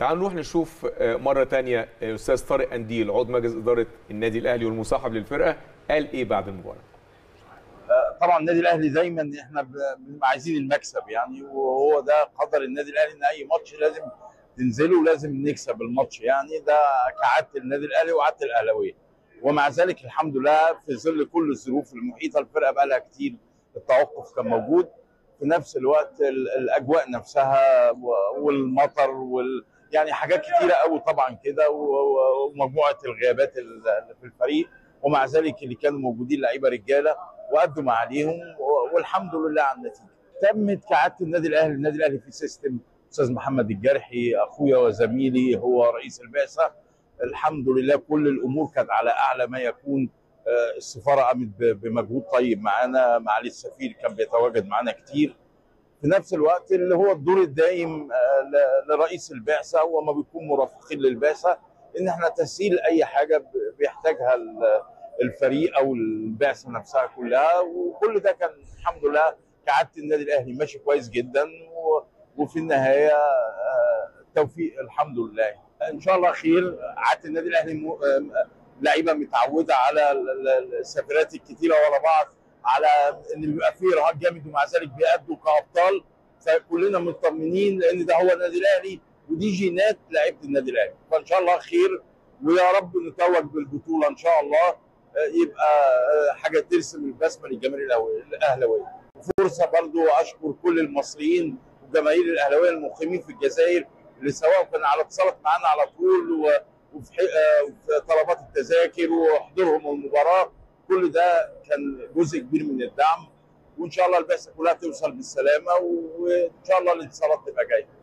تعالوا نروح نشوف آه، مره تانية آه، استاذ طارق انديل عضو مجلس اداره النادي الاهلي والمصاحب للفرقه قال ايه بعد المباراه طبعا النادي الاهلي دايما احنا ب- بنبقى عايزين المكسب يعني وهو ده قدر النادي الاهلي ان اي ماتش لازم تنزله ولازم نكسب الماتش يعني ده كعاده النادي الاهلي وعاده الاهلاويه ومع ذلك الحمد لله في ظل كل الظروف المحيطه الفرقه بقى لها كتير التوقف كان موجود في نفس الوقت ال- الاجواء نفسها و- والمطر وال يعني حاجات كتيره قوي طبعا كده و- و- ومجموعه الغيابات اللي في الفريق ومع ذلك اللي كانوا موجودين لعيبه رجاله وادوا ما عليهم و- والحمد لله على النتيجه. تمت كعاده النادي الاهلي، النادي الاهلي في سيستم استاذ محمد الجرحي اخويا وزميلي هو رئيس البعثه الحمد لله كل الامور كانت على اعلى ما يكون آه، السفاره قامت ب- بمجهود طيب معانا معالي السفير كان بيتواجد معانا كتير في نفس الوقت اللي هو الدور الدائم آه، ل- لرئيس البعثه وما بيكون مرافقين للبعثه ان احنا تسهيل اي حاجه ب- بيحتاجها ال- الفريق او البعثه نفسها كلها وكل ده كان الحمد لله كعاده النادي الاهلي ماشي كويس جدا و- وفي النهايه آه، توفيق الحمد لله ان شاء الله خير عاده النادي الاهلي م- آه، لعيبه متعوده على ال- ال- السفرات الكتيره ورا بعض على ان بيبقى فيه ارهاق جامد ومع ذلك بيأدوا كابطال فكلنا مطمنين لان ده هو النادي الاهلي ودي جينات لعيبه النادي الاهلي فان شاء الله خير ويا رب نتوج بالبطوله ان شاء الله آه، يبقى آه، حاجه ترسم البسمه للجماهير الأهلاوية- الاهلاويه فرصه برضو اشكر كل المصريين والجماهير الاهلاويه المقيمين في الجزائر اللي سواء كان على اتصالات معانا على طول و- وفي ح- آه، وفي طلبات التذاكر وحضورهم المباراه كل ده كان جزء كبير من الدعم وان شاء الله البعثه كلها توصل بالسلامه وان شاء الله الانتصارات تبقى جايه